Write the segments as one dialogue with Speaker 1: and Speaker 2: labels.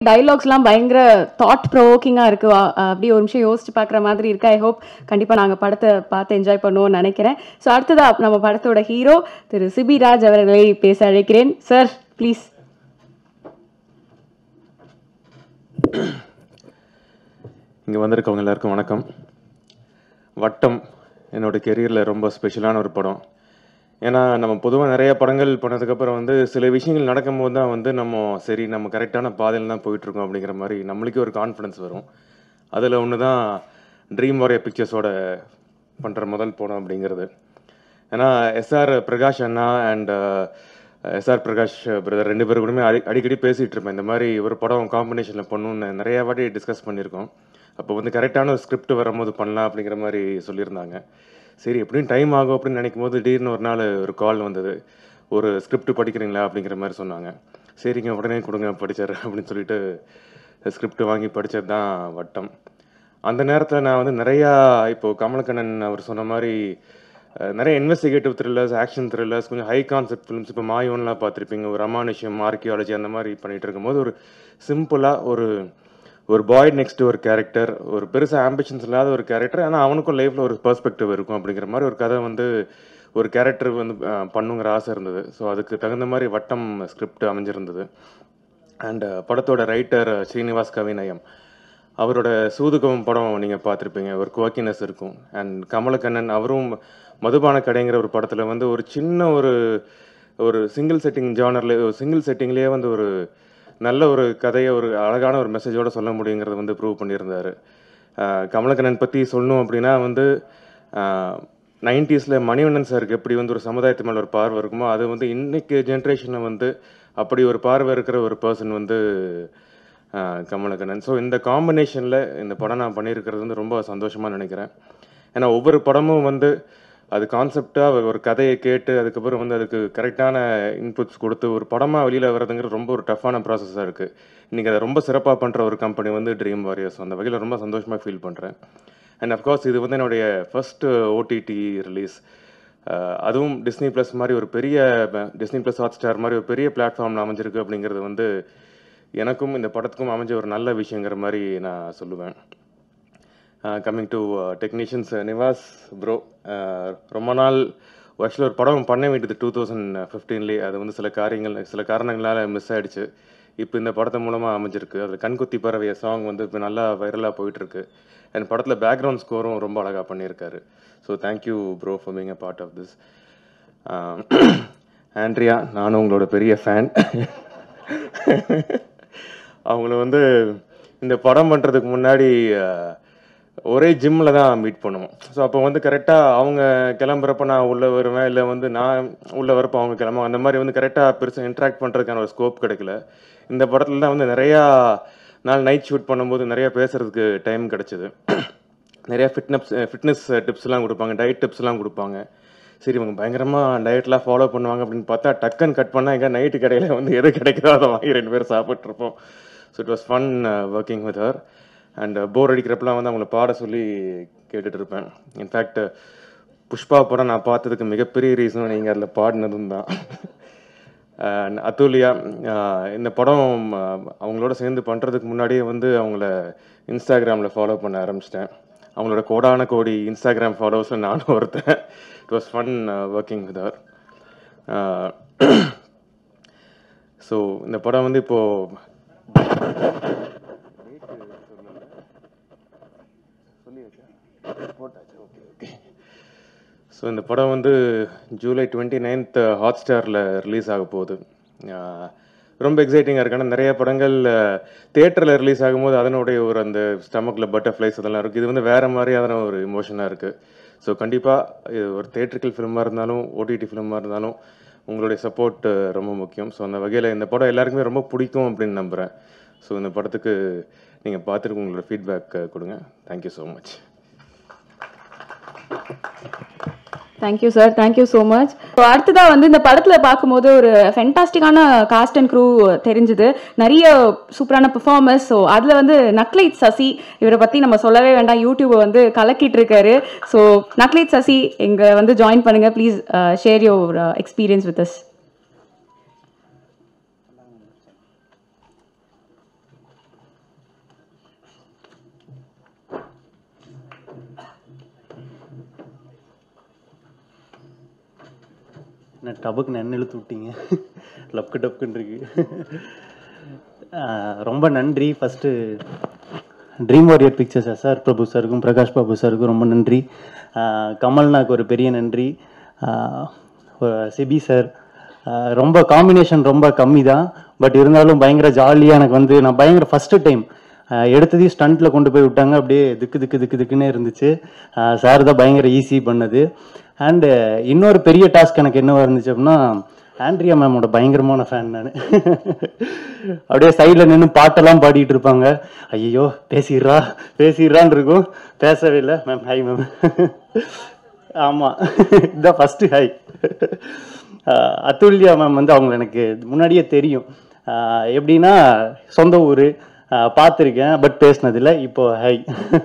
Speaker 1: டைலாக்ஸ்லாம் பயங்கர தாட் ப்ரொவோக்கிங்காக இருக்கு அ- அப்படியே ஒரு நிமிஷம் யோசிச்சு பார்க்குற மாதிரி இருக்கு ஐ ஹோப் கண்டிப்பாக நாங்கள் படத்தை பார்த்து என்ஜாய் பண்ணுவோம்னு நினைக்கிறேன் ஸோ அடுத்ததா நம்ம படத்தோட ஹீரோ திரு சிபி ராஜ் அவர்களை பேச அழைக்கிறேன் சார் ப்ளீஸ்
Speaker 2: இங்கே வந்திருக்கவங்க எல்லாருக்கும் வணக்கம் வட்டம் என்னோட கெரியரில் ரொம்ப ஸ்பெஷலான ஒரு படம் ஏன்னா நம்ம பொதுவாக நிறைய படங்கள் பண்ணதுக்கப்புறம் வந்து சில விஷயங்கள் நடக்கும்போது தான் வந்து நம்ம சரி நம்ம கரெக்டான பாதையில் தான் போயிட்டுருக்கோம் அப்படிங்கிற மாதிரி நம்மளுக்கே ஒரு கான்ஃபிடன்ஸ் வரும் அதில் ஒன்று தான் ட்ரீம் வாரியர் பிக்சர்ஸோட பண்ணுற முதல் படம் அப்படிங்கிறது ஏன்னா எஸ்ஆர் பிரகாஷ் அண்ணா அண்ட் எஸ்ஆர் பிரகாஷ் பிரதர் ரெண்டு பேரும் கூடமே அடி அடிக்கடி பேசிகிட்டு இருப்பேன் இந்த மாதிரி ஒரு படம் காம்பினேஷனில் பண்ணணும்னு நிறைய வாட்டி டிஸ்கஸ் பண்ணியிருக்கோம் அப்போ வந்து கரெக்டான ஒரு ஸ்கிரிப்ட் வரும்போது பண்ணலாம் அப்படிங்கிற மாதிரி சொல்லியிருந்தாங்க சரி எப்படியும் டைம் ஆகும் அப்படின்னு நினைக்கும் போது திடீர்னு ஒரு நாள் ஒரு கால் வந்தது ஒரு ஸ்கிரிப்ட் படிக்கிறீங்களா அப்படிங்கிற மாதிரி சொன்னாங்க சரிங்க உடனே கொடுங்க படிச்சார் அப்படின்னு சொல்லிட்டு ஸ்கிரிப்ட் வாங்கி படித்தது தான் வட்டம் அந்த நேரத்தில் நான் வந்து நிறையா இப்போது கமலக்கண்ணன் அவர் சொன்ன மாதிரி அஹ், நிறைய இன்வெஸ்டிகேட்டிவ் த்ரில்லர்ஸ் ஆக்ஷன் த்ரில்லர்ஸ் கொஞ்சம் ஹை கான்செப்ட் ஃபிலிம்ஸ் இப்போ மாயோன்லாம் பார்த்துருப்பீங்க ஒரு அமானுஷ்யம் ஆர்கியாலஜி அந்த மாதிரி பண்ணிட்டு இருக்கும்போது ஒரு சிம்பிளாக ஒரு ஒரு பாய் நெக்ஸ்ட் ஒரு கேரக்டர் ஒரு பெருசாக ஆம்பிஷன்ஸ் இல்லாத ஒரு கேரக்டர் ஆனால் அவனுக்கும் லைஃப்பில் ஒரு பெர்ஸ்பெக்டிவ் இருக்கும் அப்படிங்கிற மாதிரி ஒரு கதை வந்து ஒரு கேரக்டர் வந்து அஹ், பண்ணுங்கிற ஆசை இருந்தது ஸோ அதுக்கு தகுந்த மாதிரி வட்டம் ஸ்கிரிப்ட் அமைஞ்சிருந்தது அண்ட் படத்தோட ரைட்டர் ஸ்ரீனிவாஸ் கவிநயம் அவரோட சூதுகவும் படம் நீங்கள் பார்த்துருப்பீங்க ஒரு குவாக்கினஸ் இருக்கும் அண்ட் கமலக்கண்ணன் அவரும் மதுபான கடைங்கிற ஒரு படத்தில் வந்து ஒரு சின்ன ஒரு ஒரு சிங்கிள் செட்டிங் ஜானரில் ஒரு சிங்கிள் செட்டிங்லேயே வந்து ஒரு நல்ல ஒரு கதையை ஒரு அழகான ஒரு மெசேஜோட சொல்ல முடியுங்கிறத வந்து ப்ரூவ் பண்ணியிருந்தாரு ஆஹ் கமலக்கண்ணன் பற்றி சொல்லணும் அப்படின்னா வந்து நைன்டிஸில் மணிவண்ணன் சாருக்கு எப்படி வந்து ஒரு சமுதாயத்து மேலே ஒரு பார்வை இருக்குமோ அது வந்து இன்னைக்கு ஜென்ரேஷனில் வந்து அப்படி ஒரு பார்வை இருக்கிற ஒரு பர்சன் வந்து ஆஹ் கமலக்கண்ணன் ஸோ இந்த காம்பினேஷனில் இந்த படம் நான் பண்ணியிருக்கிறது வந்து ரொம்ப சந்தோஷமாக நினைக்கிறேன் ஏன்னா ஒவ்வொரு படமும் வந்து அது கான்செப்டாக ஒரு கதையை கேட்டு அதுக்கப்புறம் வந்து அதுக்கு கரெக்டான இன்புட்ஸ் கொடுத்து ஒரு படமாக வெளியில் வர்றதுங்கிறது ரொம்ப ஒரு டஃப்பான ப்ராசஸாக இருக்குது இன்றைக்கி அதை ரொம்ப சிறப்பாக பண்ணுற ஒரு கம்பெனி வந்து ட்ரீம் வாரியர்ஸ் அந்த வகையில் ரொம்ப சந்தோஷமாக ஃபீல் பண்ணுறேன் அண்ட் அஃப்கோர்ஸ் இது வந்து என்னுடைய ஃபர்ஸ்ட் ஓடிடி ரிலீஸ் அதுவும் டிஸ்னி ப்ளஸ் மாதிரி ஒரு பெரிய டிஸ்னி ப்ளஸ் ஹாட் ஸ்டார் மாதிரி ஒரு பெரிய பிளாட்ஃபார்மில் அமைஞ்சிருக்கு அப்படிங்கிறது வந்து எனக்கும் இந்த படத்துக்கும் அமைஞ்ச ஒரு நல்ல விஷயங்கிற மாதிரி நான் சொல்லுவேன் coming to technicians Nivas bro ரொம்ப நாள் ஆக்சுவலி ஒரு படம் பண்ண வேண்டியது டூ தௌசண்ட் ஃபிஃப்டீன்லேயே அது வந்து சில காரியங்கள் சில காரணங்களால் மிஸ் ஆயிடுச்சு இப்போ இந்த படத்து மூலமாக அமைஞ்சிருக்கு அதில் கண்குத்தி பறவைய சாங் வந்து இப்போ நல்லா வைரலாக போயிட்டுருக்கு அண்ட் படத்தில் பேக்ரவுண்ட் ஸ்கோரும் ரொம்ப அழகாக பண்ணியிருக்காரு so thank you bro for being a part of this Andrea நானும் உங்களோட பெரிய ஃபேன் அவங்கள வந்து இந்த படம் பண்ணுறதுக்கு முன்னாடி அஹ், ஒரே ஜிம்மில் தான் மீட் பண்ணுவோம் ஸோ அப்போ வந்து கரெக்டாக அவங்க கிளம்புறப்ப நான் உள்ளே வருவேன் இல்லை வந்து நான் உள்ளே வரப்போ அவங்க கிளம்புவாங்க அந்த மாதிரி வந்து கரெக்டாக பெருசாக இன்ட்ராக்ட் பண்ணுறதுக்கான ஒரு ஸ்கோப் கிடைக்கல இந்த படத்தில் தான் வந்து நிறையா நாள் நைட் ஷூட் பண்ணும்போது நிறையா பேசுகிறதுக்கு டைம் கிடச்சிது நிறையா ஃபிட்னஸ் ஃபிட்னஸ் டிப்ஸ்லாம் கொடுப்பாங்க டயட் டிப்ஸ்லாம் கொடுப்பாங்க சரி இவங்க பயங்கரமாக டயட்லாம் ஃபாலோ பண்ணுவாங்க அப்படின்னு பார்த்தா டக்குன்னு கட் பண்ணால் எங்கே நைட்டு கடையில் வந்து எது கிடைக்குதோ அதை வாங்கி ரெண்டு பேரும் சாப்பிட்ருப்போம் so it was fun working with her and bore அடிக்கிறப்பெல்லாம் வந்து அவங்கள பாட சொல்லி கேட்டுட்டு இருப்பேன் இன்ஃபேக்ட் புஷ்பா படம் நான் பார்த்ததுக்கு மிகப்பெரிய ரீசன் நீங்கள் அதில் பாடினதும் தான் அண்ட் அத்துலியா அஹ் இந்த படம் அஹ், அவங்களோட சேர்ந்து பண்ணுறதுக்கு முன்னாடியே வந்து அவங்கள இன்ஸ்டாகிராமில் ஃபாலோ பண்ண ஆரம்பிச்சிட்டேன் அவங்களோட கோடான கோடி இன்ஸ்டாகிராம் ஃபாலோவர்ஸில் நானும் ஒருத்தன் it was fun working with her so இந்த படம் வந்து இப்போது ஸோ இந்த படம் வந்து ஜூலை டுவெண்ட்டி நைன்த் ஹாட் ஸ்டாரில் ரிலீஸ் ஆக போகுது ஆஹ் ரொம்ப எக்ஸைட்டிங்காக இருக்கு ஆனால் நிறைய படங்கள் தேட்டரில் ரிலீஸ் ஆகும்போது அதனுடைய ஒரு அந்த ஸ்டமக்கில் பட்டர்ஃப்ளைஸ் அதெல்லாம் இருக்குது இது வந்து வேறு மாதிரியான ஒரு இமோஷனாக இருக்குது ஸோ கண்டிப்பாக இது ஒரு தேட்ரிக்கல் ஃபிலிமாக இருந்தாலும் ஓடிடி ஃபிலிமாக இருந்தாலும் உங்களுடைய சப்போர்ட் ரொம்ப முக்கியம் ஸோ அந்த வகையில் இந்த படம் எல்லாருக்குமே ரொம்ப பிடிக்கும் அப்படின்னு நம்புகிறேன் ஸோ இந்த படத்துக்கு நீங்கள் பார்த்துட்டு உங்களோட ஃபீட்பேக் கொடுங்க thank you so much
Speaker 1: thank you sir thank you so much அடுத்ததா வந்து இந்த படத்துல பார்க்கும்போது ஒரு ஃபென்டாஸ்டிக்கான காஸ்ட் அண்ட் க்ரூ தெரிஞ்சுது நிறைய சூப்பரான பெர்ஃபார்மன்ஸ் ஸோ அதில் வந்து நக்லைட் சசி இவரை பற்றி நம்ம சொல்லவே வேண்டாம் யூடியூப் வந்து கலக்கிட்டு இருக்காரு ஸோ நக்லைட் சசி எங்க வந்து ஜாயின் பண்ணுங்க please share your experience with us
Speaker 3: என்ன டபுக்கு நென் இழுத்து விட்டீங்க லப்க்கு டப்புன்னு இருக்கு ஆஹ் ரொம்ப நன்றி first Dream Warrior Pictures S R Prabhu சாருக்கும் பிரகாஷ் பாபு சாருக்கும் ரொம்ப நன்றி ஆஹ் கமல்னாக்கு ஒரு பெரிய நன்றி ஆஹ் ஒரு சிபி சார் ஆஹ் ரொம்ப காம்பினேஷன் ரொம்ப கம்மி தான் பட் இருந்தாலும் பயங்கர ஜாலியாக எனக்கு வந்து நான் பயங்கர ஃபஸ்ட்டு டைம் எடுத்ததையும் ஸ்டண்ட்டில் கொண்டு போய் விட்டாங்க அப்படியே திக்கு திக்கு திக்கு திக்குன்னே இருந்துச்சு சார் தான் பயங்கர ஈஸி பண்ணது அண்டு இன்னொரு பெரிய டாஸ்க் எனக்கு என்னவா இருந்துச்சு அப்படின்னா ஆண்ட்ரியா மேமோட பயங்கரமான ஃபேன் நான் அப்படியே சைடில் நின்று பாட்டெல்லாம் பாடிட்டு இருப்பாங்க ஐயோ பேசிடுறா பேசிடுறான்னு இருக்கும் பேசவே இல்லை மேம் ஹாய் மேம் ஆமாம் இதான் ஃபஸ்ட்டு ஹாய் அத்துல்யா மேம் வந்து அவங்க எனக்கு முன்னாடியே தெரியும் ஆஹ் எப்படின்னா சொந்த ஊர் பார்த்துருக்கேன் பட் பேசினதில்ல இப்போ ஹை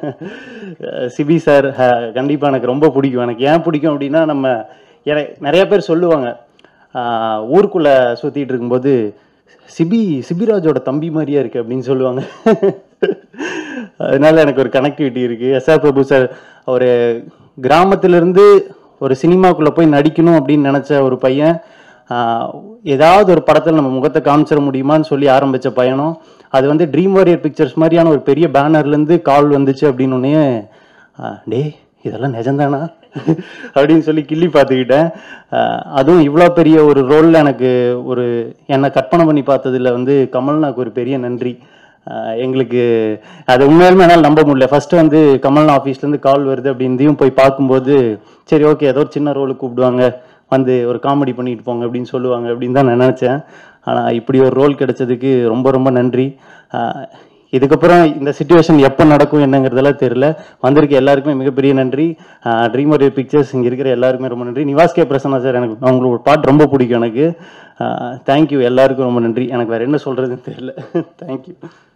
Speaker 3: சிபி சார் கண்டிப்பாக எனக்கு ரொம்ப பிடிக்கும் எனக்கு ஏன் பிடிக்கும் அப்படின்னா நம்ம எனக்கு நிறைய பேர் சொல்லுவாங்க ஆஹ் ஊருக்குள்ள சுற்றிட்டு இருக்கும்போது சிபி சிபிராஜோட தம்பி மாதிரியே இருக்கு அப்படின்னு சொல்லுவாங்க அதனால எனக்கு ஒரு கனெக்டிவிட்டி இருக்கு எஸ்ஆர் பிரபு சார் ஒரு கிராமத்திலிருந்து ஒரு சினிமாக்குள்ள போய் நடிக்கணும் அப்படின்னு நினைச்ச ஒரு பையன் ஆஹ் ஏதாவது ஒரு படத்தில் நம்ம முகத்தை காமிச்சிட முடியுமான்னு சொல்லி ஆரம்பிச்ச பயணம் அது வந்து ட்ரீம் வாரியர் பிக்சர்ஸ் மாதிரியான ஒரு பெரிய பேனர்லேருந்து கால் வந்துச்சு அப்படின்னு உடனே டேய் இதெல்லாம் நிஜம்தானா அப்படின்னு சொல்லி கிள்ளி பார்த்துக்கிட்டேன் ஆஹ் அதுவும் இவ்வளோ பெரிய ஒரு ரோலில் எனக்கு ஒரு என்னை கற்பனை பண்ணி பார்த்ததுல வந்து கமல்னாக்கு ஒரு பெரிய நன்றி ஆஹ் எங்களுக்கு அது உண்மையாலுமே என்னால் நம்ப முடியல ஃபர்ஸ்ட் வந்து கமல்னா ஆஃபீஸ்லேருந்து கால் வருது அப்படின்றதையும் போய் பார்க்கும்போது சரி ஓகே ஏதோ ஒரு சின்ன ரோலுக்கு கூப்பிடுவாங்க வந்து ஒரு காமெடி பண்ணிட்டு போங்க அப்படின்னு சொல்லுவாங்க அப்படின்னு தான் நான் நினச்சேன் ஆனால் இப்படி ஒரு ரோல் கிடைச்சதுக்கு ரொம்ப ரொம்ப நன்றி ஆஹ் இதுக்கப்புறம் இந்த சுச்சுவேஷன் எப்போ நடக்கும் என்னங்கிறதெல்லாம் தெரியல வந்திருக்க எல்லாருக்குமே மிகப்பெரிய நன்றி ட்ரீம் ஒரு பிக்சர்ஸ் இங்கே இருக்கிற எல்லாருக்குமே ரொம்ப நன்றி நிவாஸ் கே பிரசன்னா சார் எனக்கு அவங்களோட பாட்டு ரொம்ப பிடிக்கும் எனக்கு தேங்க்யூ எல்லாருக்கும் ரொம்ப நன்றி எனக்கு வேறு என்ன சொல்கிறதுன்னு தெரியல தேங்க்யூ